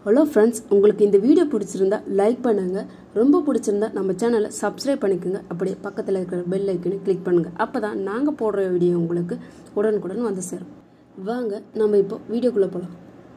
hello friends உங்களுக்கு இந்த video பிடிச்சிருந்தா லைக் பண்ணுங்கள் ரொம்ப பிடிச்சிருந்தா நம்ம சேனலை சப்ஸ்கிரைப் பண்ணிக்கோங்க அப்படியே பக்கத்தில் இருக்கிற பெல் ஐக்கனை கிளிக் பண்ணுங்கள் அப்போ தான் நாங்கள் போடுற வீடியோ உங்களுக்கு உடனுக்குடன் வந்து சேரும் வாங்க நம்ம இப்போ வீடியோக்குள்ளே போகலாம்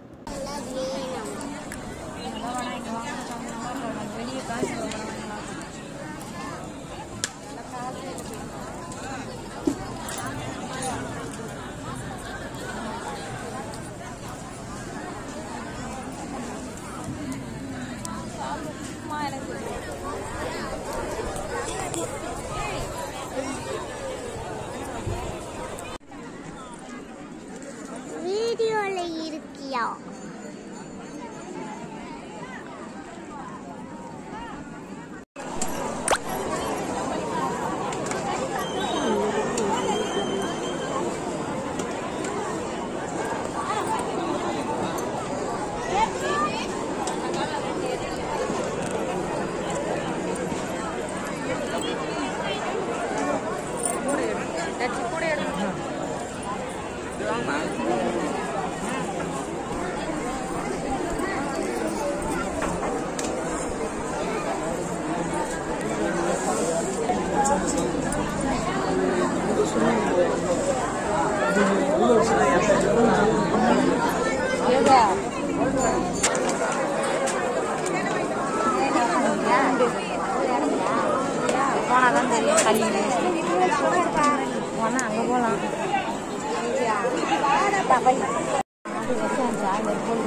வீடியோல இருக்கியா போனாதான் தெரியும் கல்வி போனா அங்க போலாம் அது வருஷம் ஆச்சா வெறுப்பொழுது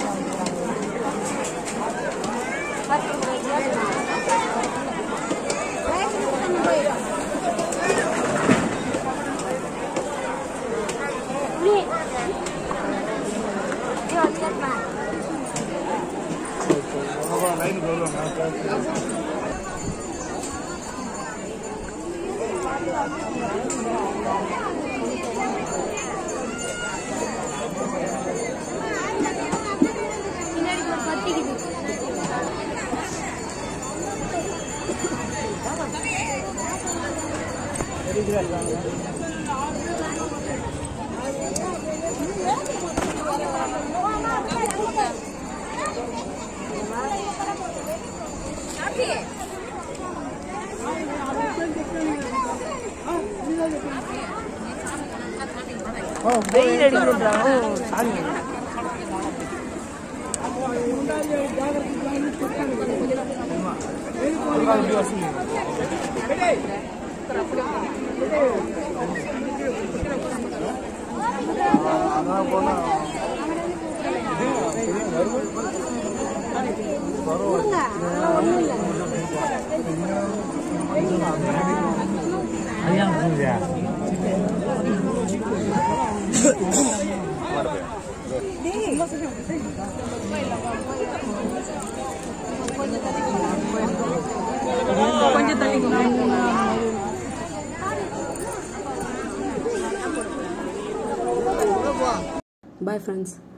வெயில் அடிக்கிறாங்க கொஞ்சம் தள்ளி பாய் ஃப்ரெண்ட்ஸ்